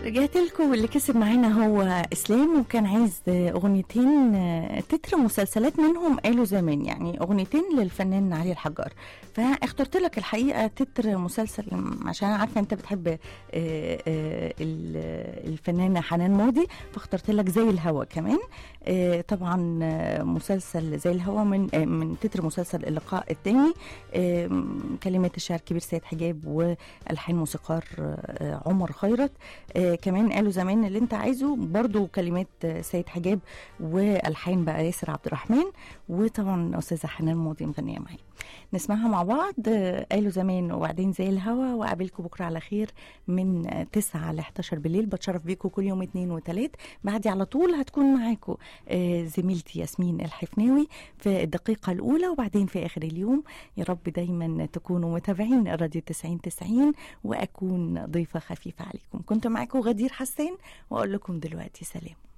رجعت لكم واللي كسب معانا هو اسلام وكان عايز اغنيتين تتر مسلسلات منهم قالوا زمان يعني اغنيتين للفنان علي الحجار فاخترت لك الحقيقه تتر مسلسل عشان عارفه انت بتحب آه، آه، ال- الفنانه حنان مودي فاخترت لك زي الهوا كمان آه، طبعا آه، مسلسل زي الهوا من آه، من تتر مسلسل اللقاء الثاني كلمات الشاعر الكبير سيد حجاب والحان موسيقار آه، عمر خيرت آه، كمان قالوا زمان اللي انت عايزه برضو كلمات آه، سيد حجاب والحان بقى ياسر عبد الرحمن وطبعا استاذه حنان ماضي مغنيه معايا نسمعها مع بعض آه، قالوا زمان وبعدين زي الهوا واقابلكم بكره على خير من آه، 9 ل 11 بالليل بتشرف بيكم كل يوم اثنين وثلاث بعدي على طول هتكون معاكم آه، زميلتي ياسمين الحفناوي في الدقيقه الاولى وبعدين في اخر اليوم يا رب دايما تكونوا متابعين الراديو 90 90 واكون ضيفه خفيفه عليكم كنت معاكم غدير حسان واقول لكم دلوقتي سلام